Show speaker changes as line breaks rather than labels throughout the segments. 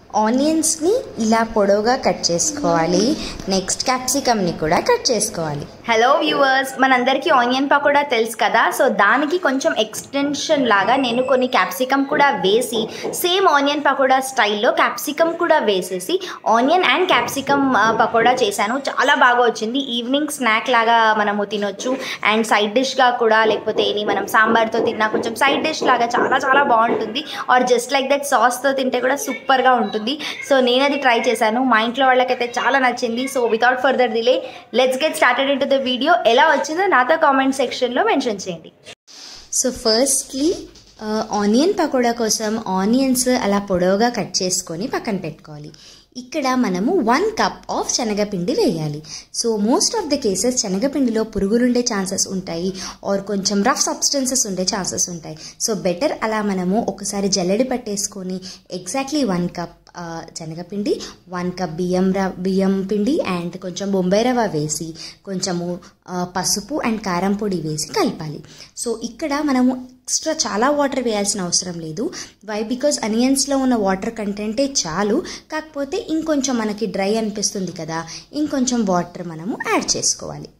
ఆనియన్స్ని ఇలా పొడవుగా కట్ చేసుకోవాలి నెక్స్ట్ క్యాప్సికమ్ని కూడా కట్ చేసుకోవాలి
హలో వ్యూవర్స్ మనందరికీ ఆనియన్ పకోడా తెలుసు కదా సో దానికి కొంచెం ఎక్స్టెన్షన్ లాగా నేను కొన్ని క్యాప్సికమ్ కూడా వేసి సేమ్ ఆనియన్ పకోడా స్టైల్లో క్యాప్సికమ్ కూడా వేసేసి ఆనియన్ అండ్ క్యాప్సికమ్ పకోడా చేశాను చాలా బాగా వచ్చింది ఈవినింగ్ స్నాక్ లాగా మనము తినొచ్చు అండ్ సైడ్ డిష్గా కూడా లేకపోతే ఏని మనం సాంబార్తో తిన్నా కొంచెం సైడ్ డిష్ లాగా చాలా చాలా బాగుంటుంది ఆర్ జస్ట్ లైక్ దట్ సాస్తో తింటే కూడా సూపర్గా ఉంటుంది సో నేను అది ట్రై చేశాను మా ఇంట్లో వాళ్ళకైతే చాలా నచ్చింది so without further delay let's get started into the video ఎలా వచ్చిందో నాతో కామెంట్ సెక్షన్లో మెన్షన్ చేయండి
సో ఫస్ట్లీ ఆనియన్ పకోడా కోసం ఆనియన్స్ అలా పొడవుగా కట్ చేసుకొని పక్కన పెట్టుకోవాలి ఇక్కడ మనము వన్ కప్ ఆఫ్ శనగపిండి వేయాలి so most of the cases శనగపిండిలో పురుగులు ఉండే ఛాన్సెస్ ఉంటాయి ఆర్ కొంచెం రఫ్ సబ్స్టెన్సెస్ ఉండే ఛాన్సెస్ ఉంటాయి సో బెటర్ అలా మనము ఒకసారి జల్లెడి పట్టేసుకొని ఎగ్జాక్ట్లీ వన్ కప్ శనగపిండి వన్ కప్ బియ్యం రవ బియ్యం పిండి అండ్ కొంచెం బొంబాయి రవ్వ వేసి కొంచెము పసుపు అండ్ కారం పొడి వేసి కలపాలి సో ఇక్కడ మనము ఎక్స్ట్రా చాలా వాటర్ వేయాల్సిన అవసరం లేదు వై బికాజ్ అనియన్స్లో ఉన్న వాటర్ కంటెంటే చాలు కాకపోతే ఇంకొంచెం మనకి డ్రై అనిపిస్తుంది కదా ఇంకొంచెం వాటర్ మనము యాడ్ చేసుకోవాలి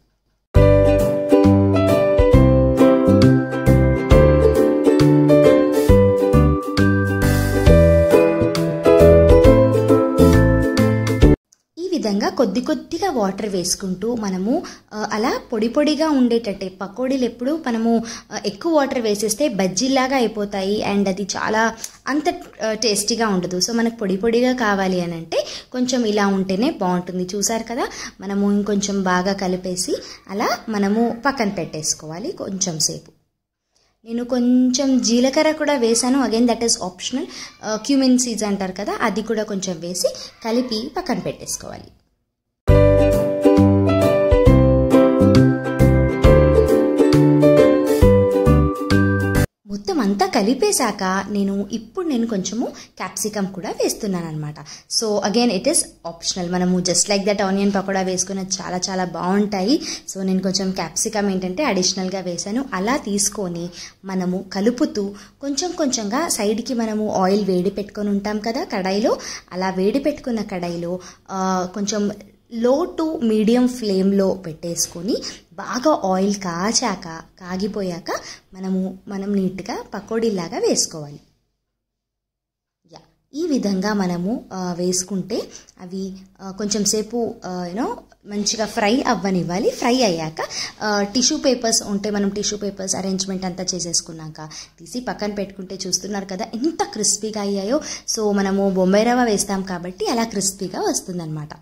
విధంగా కొద్ది కొద్దిగా వాటర్ వేసుకుంటూ మనము అలా పొడి పొడిగా ఉండేటట్టే పకోడీలు ఎప్పుడు మనము ఎక్కువ వాటర్ వేసేస్తే బజ్జీలాగా అయిపోతాయి అండ్ అది చాలా అంత టేస్టీగా ఉండదు సో మనకు పొడి పొడిగా కావాలి అని అంటే కొంచెం ఇలా ఉంటేనే బాగుంటుంది చూసారు కదా మనము ఇంకొంచెం బాగా కలిపేసి అలా మనము పక్కన పెట్టేసుకోవాలి కొంచెం సేపు నేను కొంచెం జీలకర్ర కూడా వేసాను again that is optional cumin seeds అంటారు కదా అది కూడా కొంచెం వేసి కలిపి పక్కన పెట్టేసుకోవాలి మొత్తం అంతా కలిపేశాక నేను ఇప్పుడు నేను కొంచెము క్యాప్సికమ్ కూడా వేస్తున్నాను అనమాట so again it is optional మనము just like that onion pakoda వేసుకున్న చాలా చాలా బాగుంటాయి సో నేను కొంచెం క్యాప్సికమ్ ఏంటంటే అడిషనల్గా వేసాను అలా తీసుకొని మనము కలుపుతూ కొంచెం కొంచెంగా సైడ్కి మనము ఆయిల్ వేడి పెట్టుకొని ఉంటాం కదా కడాయిలో అలా వేడి పెట్టుకున్న కడాయిలో కొంచెం లో టు మీడియం ఫ్లేమ్లో పెట్టేసుకొని బాగా ఆయిల్ కాచాక కాగిపోయాక మనము మనం నీట్గా పకోడీలాగా వేసుకోవాలి యా ఈ విధంగా మనము వేసుకుంటే అవి కొంచెం సేపు యూనో మంచిగా ఫ్రై అవ్వనివ్వాలి ఫ్రై అయ్యాక టిష్యూ పేపర్స్ ఉంటే మనం టిష్యూ పేపర్స్ అరేంజ్మెంట్ అంతా చేసేసుకున్నాక తీసి పక్కన పెట్టుకుంటే చూస్తున్నారు కదా ఎంత క్రిస్పీగా అయ్యాయో సో మనము బొంబాయి రవ్వ వేస్తాం కాబట్టి అలా క్రిస్పీగా వస్తుందన్నమాట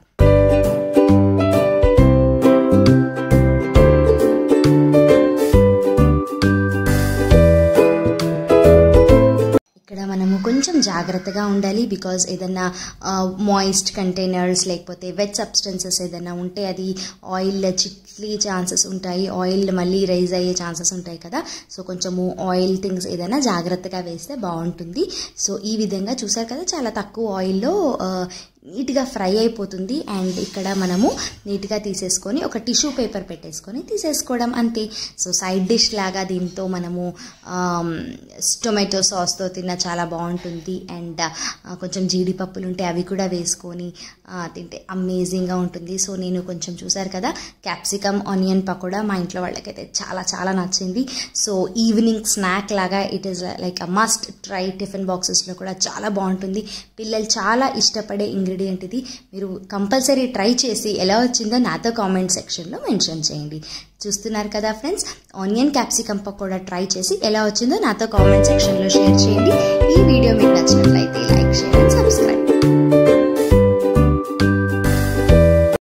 ఇక్కడ మనము కొంచెం జాగ్రత్తగా ఉండాలి బికాజ్ ఏదన్నా మాయిస్ట్ కంటైనర్స్ లేకపోతే వెట్ సబ్స్టెన్సెస్ ఏదైనా ఉంటే అది ఆయిల్ చిట్లీ ఛాన్సెస్ ఉంటాయి ఆయిల్ మళ్ళీ రైజ్ అయ్యే ఛాన్సెస్ ఉంటాయి కదా సో కొంచెము ఆయిల్ థింగ్స్ ఏదైనా జాగ్రత్తగా వేస్తే బాగుంటుంది సో ఈ విధంగా చూసారు కదా చాలా తక్కువ ఆయిల్లో నీట్గా ఫ్రై అయిపోతుంది అండ్ ఇక్కడ మనము నీట్గా తీసేసుకొని ఒక టిష్యూ పేపర్ పెట్టేసుకొని తీసేసుకోవడం అంతే సో సైడ్ డిష్ లాగా దీంతో మనము టొమాటో సాస్తో తిన్న చాలా బాగుంటుంది అండ్ కొంచెం జీడిపప్పులు ఉంటే అవి కూడా వేసుకొని తింటే అమేజింగ్గా ఉంటుంది సో నేను కొంచెం చూసారు కదా క్యాప్సికమ్ ఆనియన్ పకోడా మా ఇంట్లో వాళ్ళకైతే చాలా చాలా నచ్చింది సో ఈవినింగ్ స్నాక్ లాగా it is like a must try tiffin బాక్సెస్లో కూడా చాలా బాగుంటుంది పిల్లలు చాలా ఇష్టపడే ఇంగ్రీడియంట్ ఇది మీరు కంపల్సరీ ట్రై చేసి ఎలా వచ్చిందో నాతో కామెంట్ సెక్షన్లో మెన్షన్ చేయండి చూస్తున్నారు కదా friends onion capsicum pakoda try చేసి ఎలా వచ్చిందో నాతో కామెంట్ సెక్షన్లో షేర్ చేయండి ఈ వీడియో మీకు నచ్చినట్లయితే